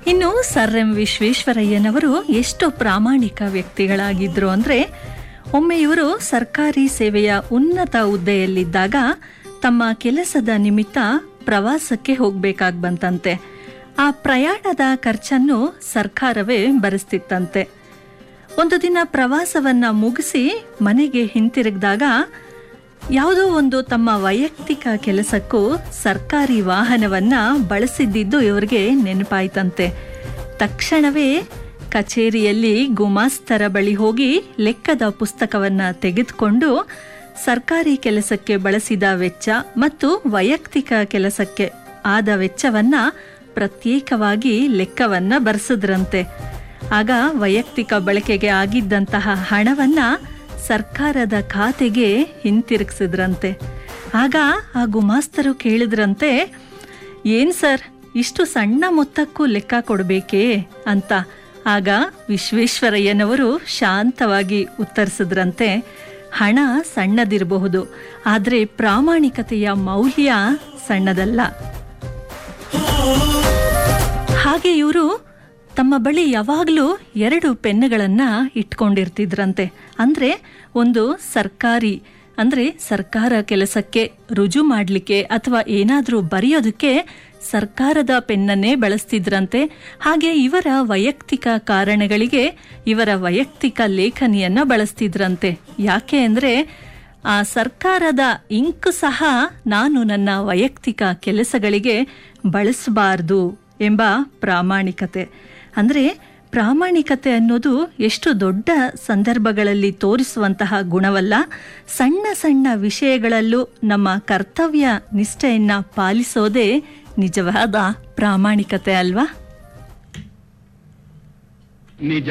ಇನ್ನು sir M ವಿಶ್ವೇಶ್ವರಯ್ಯನವರು ಎಷ್ಟು ಪ್ರಾಮಾಣಿಕ ವ್ಯಕ್ತಿಗಳಾಗಿದ್ರು ಅಂದರೆ ಒಮ್ಮೆ ಇವರು ಸರ್ಕಾರಿ ಸೇವೆಯ ಉನ್ನತ ಹುದ್ದೆಯಲ್ಲಿದ್ದಾಗ ತಮ್ಮ ಕೆಲಸದ ನಿಮಿತ್ತ ಪ್ರವಾಸಕ್ಕೆ ಹೋಗಬೇಕಾಗಿ ಬಂತಂತೆ ಆ ಪ್ರಯಾಣದ ಖರ್ಚನ್ನು ಸರ್ಕಾರವೇ ಭರಿಸ್ತಿತ್ತಂತೆ ಒಂದು ದಿನ ಪ್ರವಾಸವನ್ನ ಮುಗಿಸಿ ಮನೆಗೆ ಹಿಂತಿರುಗಿದಾಗ ಯಾವುದೋ ಒಂದು ತಮ್ಮ ವೈಯಕ್ತಿಕ ಕೆಲಸಕ್ಕೂ ಸರ್ಕಾರಿ ವಾಹನವನ್ನ ಬಳಸಿದ್ದಿದ್ದು ಇವರಿಗೆ ನೆನಪಾಯ್ತಂತೆ ತಕ್ಷಣವೇ ಕಚೇರಿಯಲ್ಲಿ ಗುಮಾಸ್ತರ ಬಳಿ ಹೋಗಿ ಲೆಕ್ಕದ ಪುಸ್ತಕವನ್ನ ತೆಗೆದುಕೊಂಡು ಸರ್ಕಾರಿ ಕೆಲಸಕ್ಕೆ ಬಳಸಿದ ವೆಚ್ಚ ಮತ್ತು ವೈಯಕ್ತಿಕ ಕೆಲಸಕ್ಕೆ ಆದ ವೆಚ್ಚವನ್ನ ಪ್ರತ್ಯೇಕವಾಗಿ ಲೆಕ್ಕವನ್ನ ಬರೆಸಿದ್ರಂತೆ ಆಗ ವೈಯಕ್ತಿಕ ಬಳಕೆಗೆ ಆಗಿದ್ದಂತಹ ಹಣವನ್ನ ಸರ್ಕಾರದ ಖಾತೆಗೆ ಹಿಂತಿರುಗಿಸಿದ್ರಂತೆ ಆಗ ಆ ಗುಮಾಸ್ತರು ಕೇಳಿದ್ರಂತೆ ಏನ್ ಸರ್ ಇಷ್ಟು ಸಣ್ಣ ಮೊತ್ತಕ್ಕೂ ಲೆಕ್ಕ ಕೊಡಬೇಕೇ ಅಂತ ಆಗ ವಿಶ್ವೇಶ್ವರಯ್ಯನವರು ಶಾಂತವಾಗಿ ಉತ್ತರಿಸಿದ್ರಂತೆ ಹಣ ಸಣ್ಣದಿರಬಹುದು ಆದರೆ ಪ್ರಾಮಾಣಿಕತೆಯ ಮೌಲ್ಯ ಸಣ್ಣದಲ್ಲ ಹಾಗೆ ಇವರು ತಮ್ಮ ಬಳಿ ಯಾವಾಗಲೂ ಎರಡು ಪೆನ್ನುಗಳನ್ನು ಇಟ್ಕೊಂಡಿರ್ತಿದ್ರಂತೆ ಅಂದರೆ ಒಂದು ಸರ್ಕಾರಿ ಅಂದರೆ ಸರ್ಕಾರ ಕೆಲಸಕ್ಕೆ ರುಜು ಮಾಡಲಿಕ್ಕೆ ಅಥವಾ ಏನಾದರೂ ಬರೆಯೋದಕ್ಕೆ ಸರ್ಕಾರದ ಪೆನ್ನನ್ನೇ ಬಳಸ್ತಿದ್ರಂತೆ ಹಾಗೆ ಇವರ ವೈಯಕ್ತಿಕ ಕಾರಣಗಳಿಗೆ ಇವರ ವೈಯಕ್ತಿಕ ಲೇಖನಿಯನ್ನು ಬಳಸ್ತಿದ್ರಂತೆ ಯಾಕೆ ಅಂದರೆ ಆ ಸರ್ಕಾರದ ಇಂಕ್ ಸಹ ನಾನು ನನ್ನ ವೈಯಕ್ತಿಕ ಕೆಲಸಗಳಿಗೆ ಬಳಸಬಾರ್ದು ಎಂಬ ಪ್ರಾಮಾಣಿಕತೆ ಅಂದರೆ ಪ್ರಾಮಾಣಿಕತೆ ಅನ್ನೋದು ಎಷ್ಟು ದೊಡ್ಡ ಸಂದರ್ಭಗಳಲ್ಲಿ ತೋರಿಸುವಂತಹ ಗುಣವಲ್ಲ ಸಣ್ಣ ಸಣ್ಣ ವಿಷಯಗಳಲ್ಲೂ ನಮ್ಮ ಕರ್ತವ್ಯ ನಿಷ್ಠೆಯನ್ನು ಪಾಲಿಸೋದೇ ನಿಜವಾದ ಪ್ರಾಮಾಣಿಕತೆ ಅಲ್ವಾ ನಿಜ